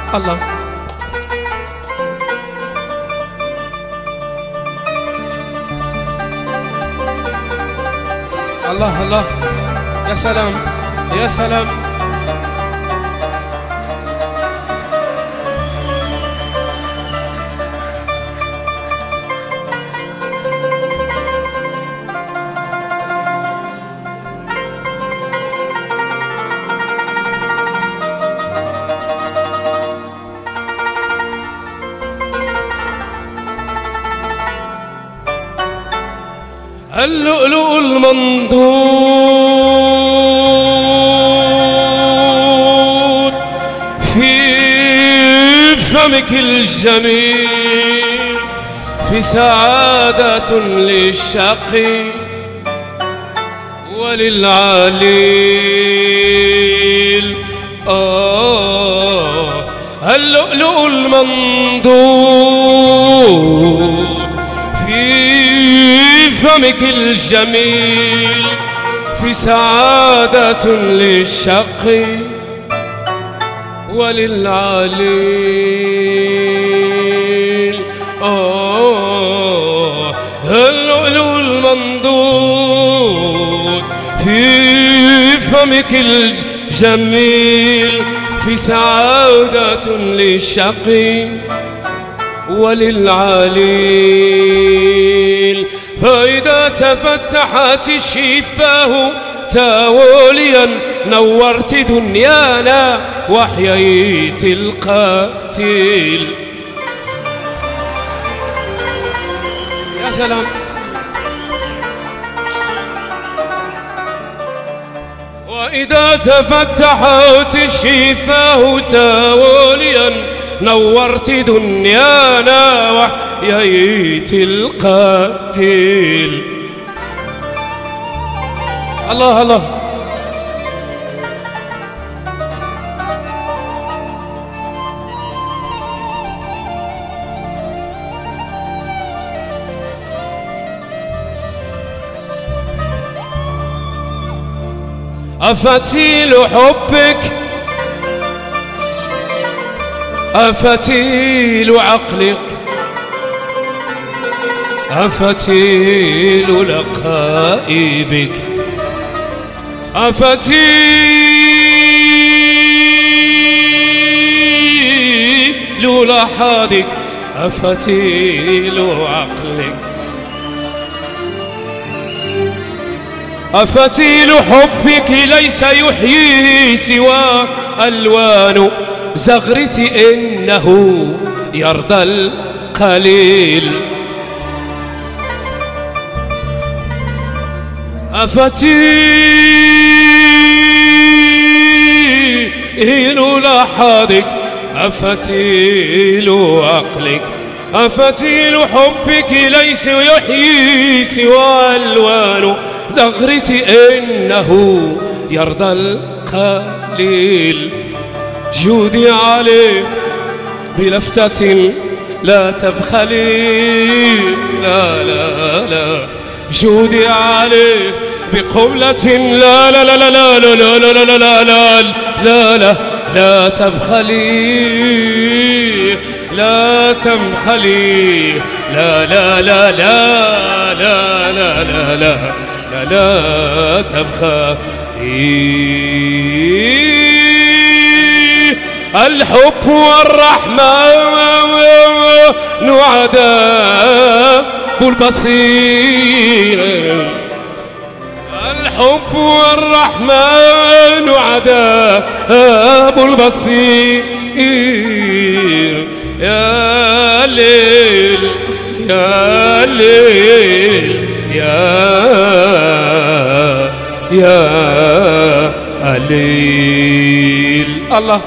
الله الله الله يا سلام يا سلام اللؤلؤ المنضود في فمك الجميل في سعادة للشقي وللعليل آه اللؤلؤ المنضود في فمك الجميل في سعادة للشقي وللعليل آه اللؤلؤ المنضود في فمك الجميل في سعادة للشقي وللعليل فإذا تفتحت الشفاه تاوليا نورت دنيانا وحييت القاتل يا سلام وإذا تفتحت الشفاه تاوليا نورت دنيانا وحييت القاتل الله الله أفتيل حبك أفتيل عقلك أفتيل لقائبك أفتيل لحادك أفتيل عقلك أفتيل حبك ليس يحيي سوى ألوان زغرت إنه يرضى القليل أفتيل لحادك أفتيل عقلك أفتيل حبك ليس يحيي سوى ألوان زغرت إنه يرضى القليل جودي عليه بلفتة لا تبخلي لا لا لا جودي عليه بقولة لا لا لا لا لا لا لا لا لا لا لا لا لا لا تبخلي لا تبخلي لا لا لا لا لا لا لا لا لا لا تبخلي الحب والرحمن عذاب البصير الحب والرحمن عذاب البصير يا ليل يا ليل يا يا ليل الله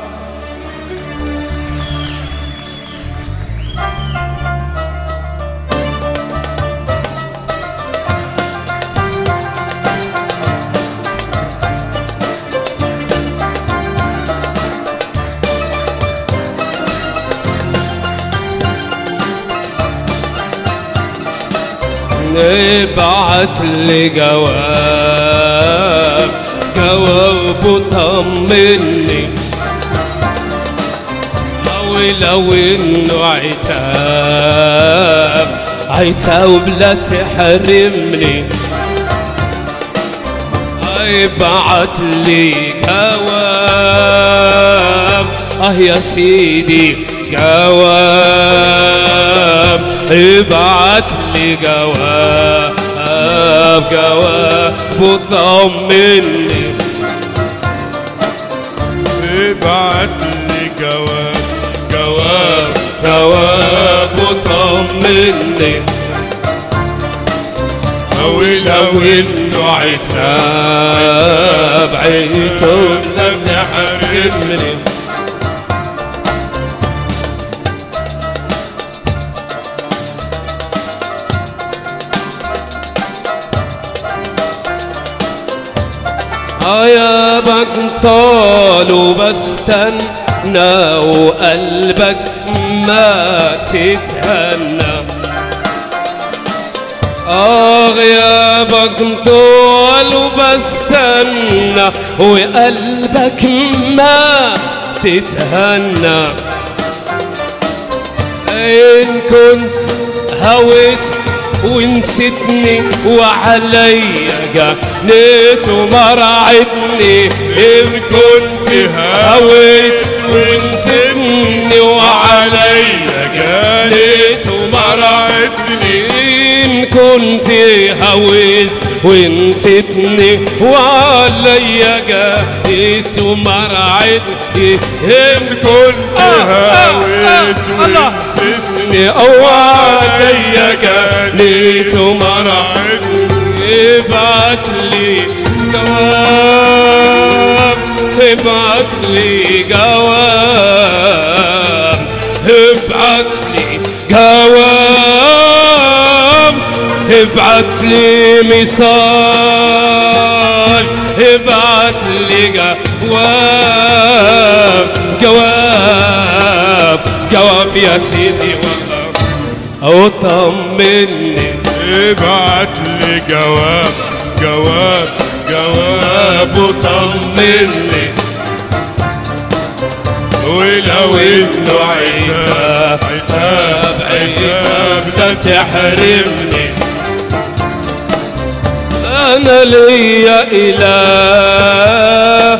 ابعت لي جواب جواب طمني ولو انه عتاب عتاب لا تحرمني ابعت لي جواب اه يا سيدي جواب ابعت لي جواب جواب وطمني ابعت لي جواب جواب جواب وطمني او لو انه عتاب عيتم لا تحرمني يا بطال وبستنى وقلبك ما تتهنى آه يا بطال وبستنى وقلبك ما تتهنى إن كنت هويت ونسيتني وعليا جنيت ومرعتني إن كنت هويت ونسيتني وعليا جنيت ومرعتني إن كنت هويت ونسيتني وعليا جنيت ومرعتني إن كنت هويت الله ونسيتني أو عليا جنيت ومرعتني مرعتني ابعت لي جواب ابعت لي جواب ابعت لي جواب ابعت لي مساج ابعت لي جواب جواب جواب يا سيدي والله او طمني ابعت لي جواب جواب جواب وطمني ولو انه عتاب عتاب عتاب لا تحرمني انا ليا اله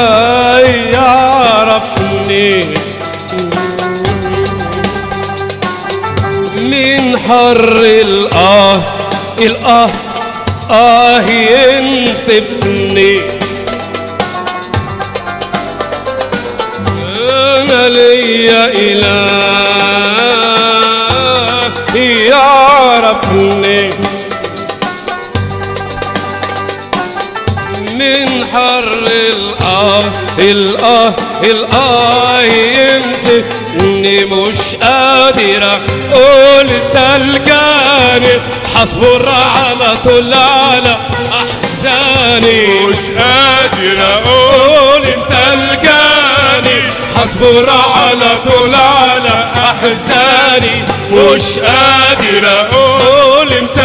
يعرفني من حر الآه الآه آه ينسفني أنا ليا إله يعرفني من حر الآه الآه الآه يمسكني مش قادر أقول تلقاني حصبر على طول على أحزاني مش قادر اقول قول انت القاني حصبر على طول على احزاني مش قادر اقول انت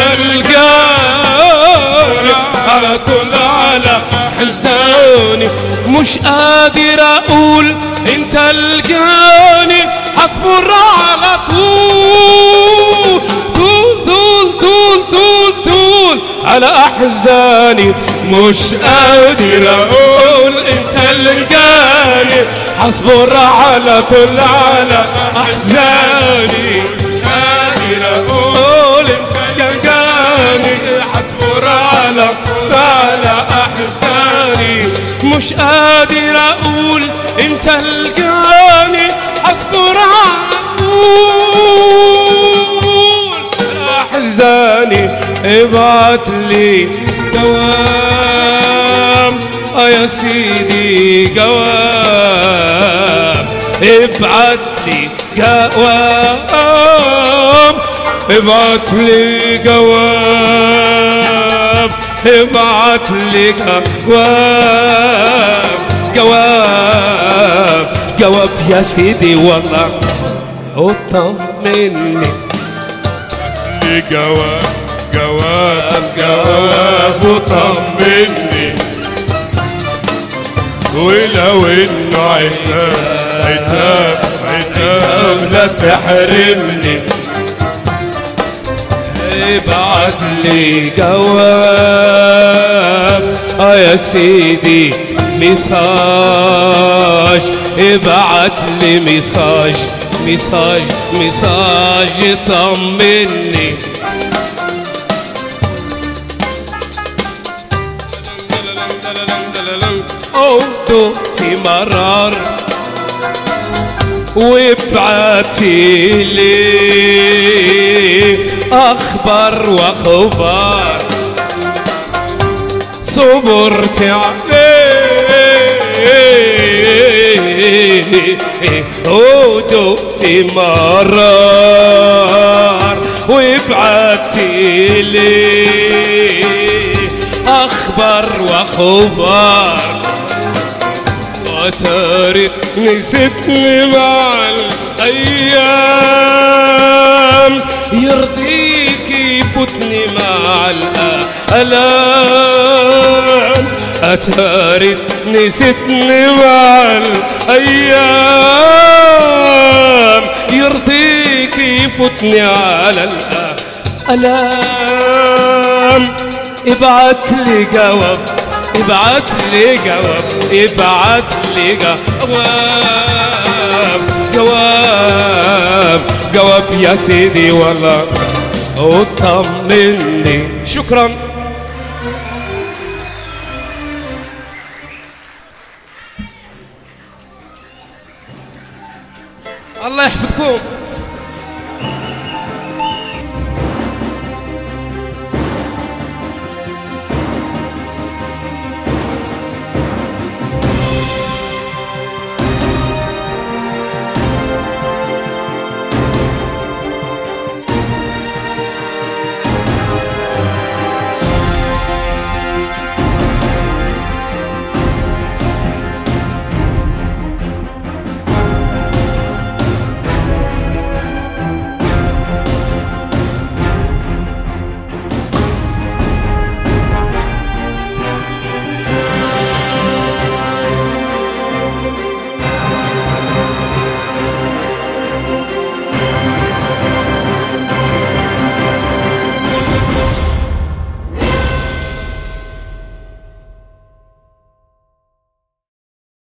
القاني على طول على احزاني مش قادر اقول انت القاني حصبر على طول طول طول طول طول طول على احزاني مش قادر اقول انت القاني حصبر على طول على احزاني مش قادر اقول قول انت القاني حصبر على طول على احزاني مش قادر اقول انت القاني حصبر على طول احزاني ابعت لي جواب اه يا سيدي جواب ابعت لي جواب ابعت لي جواب ابعت لي جواب جواب جواب يا سيدي والله وطمني لي جواب جواب جواب وطمني ولو انه عتاب عتاب عتاب لا تحرمني ابعت لي جواب اه يا سيدي ميساج ابعت لي ميساج ميساج ميساج طمني او دوتي مرار وابعتي لي اخبار واخبار صبرت عليه ودقت مرار وابعتي لي اخبار واخبار وتاري نسيتني مع الايام يرضيك يفوتني مع الالام اتاري نسيتني مع الايام يرضيك يفوتني على الالام ابعت لي جواب ابعت لي جواب ابعت لي جواب جواب جواب يا سيدي والله وطمني شكرا الله يحفظكم